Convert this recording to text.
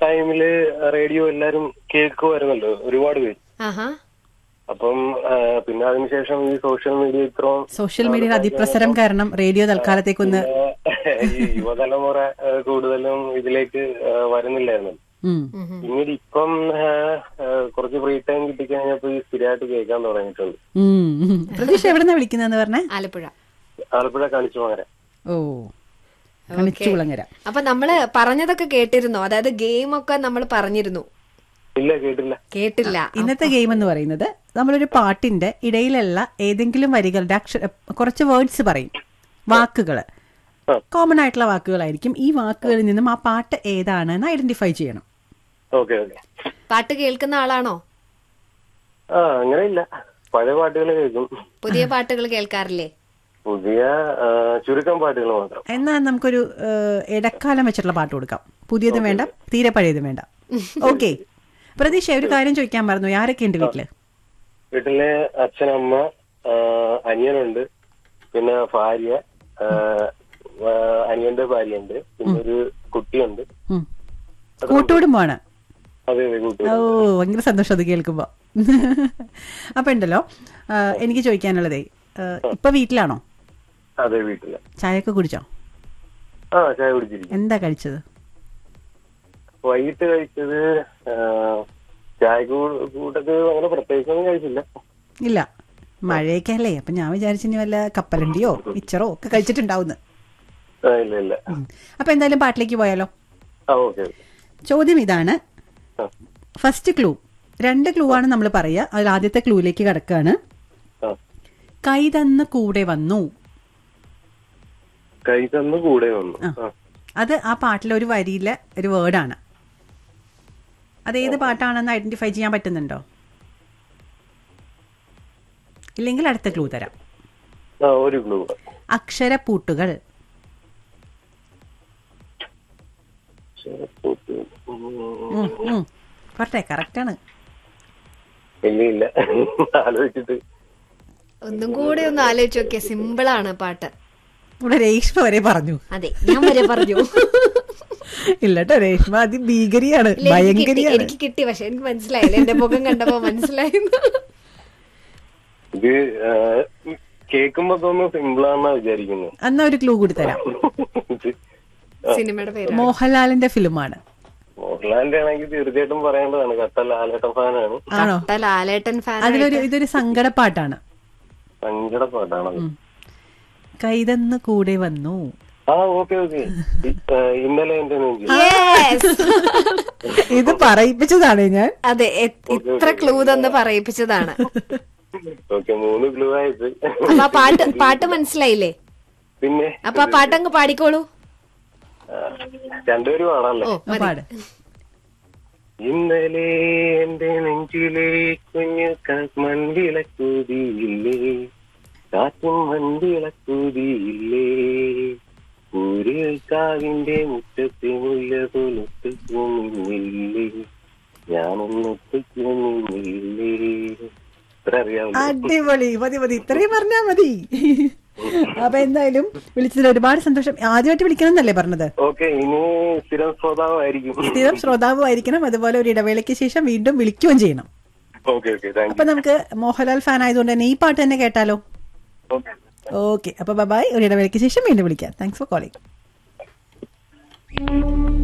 ടൈമില് റേഡിയോ എല്ലാരും കേൾക്കുമായിരുന്നല്ലോ ഒരുപാട് പേര് ആഹാ അപ്പം ആ, പിന്നെ അതിനുശേഷം ഈ സോഷ്യൽ മീഡിയ ഇത്രയും സോഷ്യൽ മീഡിയയുടെ അതിപ്രസരം കാരണം റേഡിയോ തൽക്കാലത്തേക്കൊന്ന് ആ, ഈ യുവതലമുറ ആ, കൂടുതലും ഇതിലേക്ക് ആ, വരുന്നില്ലായിരുന്നു ഉം. പിന്നീട് ഇപ്പം ആ, ആ, കുറച്ച് ഫ്രീ ടൈം കിട്ടിക്കഴിഞ്ഞപ്പോ ഈ സ്ഥിരമായിട്ട് കേൾക്കാൻ തുടങ്ങിയിട്ടുണ്ട് ഉം, ഉം. പ്രതീക്ഷ എവിടെന്നാ വിളിക്കുന്നതെന്ന് പറഞ്ഞേ ആലപ്പുഴ ആലപ്പുഴ കാണിച്ചു പോകാൻ ഓ കണിച്ചുകുളങ്ങര അപ്പൊ നമ്മള് പറഞ്ഞതൊക്കെ കേട്ടിരുന്നോ അതായത് ഗെയിം ഒക്കെ നമ്മൾ പറഞ്ഞിരുന്നു ഇല്ല കേട്ടില്ല കേട്ടില്ല ഇന്നത്തെ ഗെയിം എന്ന് പറയുന്നത് നമ്മളൊരു പാട്ടിന്റെ ഇടയിലുള്ള ഏതെങ്കിലും വരികളുടെ അക്ഷര കുറച്ച് വേർഡ്സ് പറയും വാക്കുകൾ ആ. കോമൺ ആയിട്ടുള്ള വാക്കുകളായിരിക്കും ഈ വാക്കുകളിൽ നിന്നും ആ പാട്ട് ഏതാണ് എന്ന് ഐഡന്റിഫൈ ചെയ്യണം ഓക്കെ ഓക്കെ പാട്ട് കേൾക്കുന്ന ആളാണോ ആ അങ്ങനെ ഇല്ല പഴയ പാട്ടുകൾ കേൾക്കും പുതിയ പാട്ടുകൾ കേൾക്കാറില്ലേ പുതിയ ആ, ചുരുക്കം പാട്ടുകൾ മാത്രം എന്നാൽ നമുക്കൊരു ഏഹ്, ഇടക്കാലം വെച്ചിട്ടുള്ള പാട്ട് കൊടുക്കാം പുതിയതും വേണ്ട തീരെ പഴയതും വേണ്ട ഓക്കെ പ്രതീക്ഷ ഒരു കാര്യം ചോദിക്കാൻ പറഞ്ഞു ആരൊക്കെ ഉണ്ട് വീട്ടില് വീട്ടിലെ അച്ഛനമ്മ ആ, അനിയനുണ്ട് പിന്നെ ഭാര്യ ആ, ആ, അനിയന്റെ ഭാര്യയുണ്ട് പിന്നെ ഒരു കുട്ടിയുണ്ട് ഉം. കൂട്ടുകുടുംബമാണ് അതെ അതെ കുട്ടി ഓ ഭയങ്കര സന്തോഷം അത് കേൾക്കുമ്പോ അപ്പൊ ഉണ്ടല്ലോ ആ, എനിക്ക് ചോദിക്കാനുള്ളതേ ആ, ഇപ്പൊ വീട്ടിലാണോ അതെ വീട്ടില് ചായയൊക്കെ കുടിച്ചോ ആ ചായ കുടിച്ചിരിക്കും എന്താ കഴിച്ചത് വൈകിട്ട് കഴിച്ചത് ആ, ചായ കൂ- കൂട്ടത്ത് അങ്ങനെ പ്രത്യേകിച്ചൊന്നും കഴിച്ചില്ല ഇല്ല മഴയൊക്കെ അല്ലേ അപ്പൊ ഞാൻ വിചാരിച്ചു ഇനി വല്ല കപ്പലണ്ടിയോ മിച്ചറോ ഒക്കെ കഴിച്ചിട്ടുണ്ടാവുന്ന് ആ, ഇല്ല ഇല്ല ഉം. അപ്പൊ എന്തായാലും പാട്ടിലേക്ക് പോയാലോ ആ ഓക്കെ ഓക്കെ ചോദ്യം ഇതാണ് ആ ഫസ്റ്റ് ക്ലൂ രണ്ട് ക്ലൂ ആണ് നമ്മൾ പറയുക അതിൽ ആദ്യത്തെ ക്ലൂയിലേക്ക് കിടക്കാണ് ആ കൈ തന്ന് കൂടെ വന്നു കൈ തന്ന് കൂടെ വന്നു ആ. ആ അത് ആ പാട്ടിലെ ഒരു വരിയിലെ ഒരു വേർഡാണ് അത് ഏത് പാട്ടാണെന്ന് ഐഡന്റിഫൈ ചെയ്യാൻ പറ്റുന്നുണ്ടോ ഇല്ലെങ്കിൽ അടുത്ത ക്ലൂ തരാം ആ ഒരു ക്ലൂ അക്ഷരപ്പൂട്ടുകൾ ഉം, ഉം. പോട്ടെ കറക്റ്റാണ് ഇല്ല ഇല്ല ആലോചിച്ചിട്ട് ഒന്നും കൂടെ ഒന്ന് ആലോചിച്ച് നോക്കിയ സിമ്പിൾ ആണ് പാട്ട് ഇവിടെ രേഷ്മ വരെ പറഞ്ഞു അതെ ഞാൻ വരെ പറഞ്ഞു ഇല്ല കേട്ടോ രേഷ്മ അതിഭീകരിയാണ് ഇല്ല, എനിക്ക് കിട്ടി, ഭയങ്കരിയാണ് എനിക്ക് കിട്ടി പക്ഷെ എനിക്ക് മനസ്സിലായില്ല എന്റെ മുഖം കണ്ടപ്പോ മനസ്സിലായി ഇത് ആ, കേൾക്കുമ്പോ തോന്നുന്നു സിമ്പിളാണെന്നാ വിചാരിക്കുന്നത് എന്നാ ഒരു ക്ലൂ കൂടി തരാം ഇത് സിനിമയുടെ പേര് മോഹൻലാലിന്റെ ഫിലിമാണ് മോഹൻലാലിന്റെ ആണെങ്കിൽ തീർച്ചയായിട്ടും പറയേണ്ടതാണ് കട്ട ലാലേട്ടൻ ഫാനാണ് ആണോ ലാലേട്ടൻ ഫാൻ അതിലൊരു ഇതൊരു സങ്കടപ്പാട്ടാണ് സങ്കട പാട്ടാണത് കൈതന്ന് കൂടെ വന്നു ആ ഓക്കെ ഓക്കെ ഇന്നലെ എന്റെ നെഞ്ചി ഇത് പറയിപ്പിച്ചതാണ് ഞാൻ അതെ എ- ഇത്ര ക്ലൂ തന്ന് പറയിപ്പിച്ചതാണ് ഓക്കെ മൂന്ന് ക്ലൂ ആയിട്ട് അപ്പൊ ആ പാട്ട് പാട്ട് മനസ്സിലായില്ലേ പിന്നെ അപ്പൊ ആ പാട്ടങ്ങ് പാടിക്കോളൂ ആ, രണ്ടുപേരും ആണല്ലേ ഓ ആ, പാട് ഇന്നലെ എന്റെ നെഞ്ചിലെ കുഞ്ഞു ക- മൺവിളക്കൂതിയില്ലേ കാറ്റും മൺവിളക്കൂതിയില്ലേ ഒരു കാവിന്റെ മുറ്റത്തെ മുല്ല പോലൊറ്റയ്ക്ക് നിന്നില്ലേ ഞാനൊന്നൊറ്റയ്ക്ക് നിന്നില്ലേ ഇത്ര അറിയാമല്ലോ അടിപൊളി മതി മതി ഇത്രയും പറഞ്ഞാ മതി അപ്പൊ എന്തായാലും വിളിച്ചതിൽ ഒരുപാട് സന്തോഷം ആദ്യമായിട്ട് വിളിക്കണം എന്നല്ലേ പറഞ്ഞത് ഓക്കെ ഇനി സ്ഥിരം ശ്രോതാവായിരിക്കും സ്ഥിരം ശ്രോതാവും ആയിരിക്കണം അതുപോലെ ഒരു ഇടവേളയ്ക്ക് ശേഷം വീണ്ടും വിളിക്കുകയും ചെയ്യണം ഓക്കെ ഓക്കെ താങ്ക് അപ്പൊ നമുക്ക് മോഹൻലാൽ ഫാൻ ആയതുകൊണ്ട് തന്നെ ഈ പാട്ട് തന്നെ കേട്ടാലോ യു ഓക്കെ ഓക്കെ അപ്പൊ ബൈ ഒരു ഇടവേളയ്ക്ക് ശേഷം വീണ്ടും വിളിക്കാം താങ്ക്സ് ഫോർ കോളിംഗ്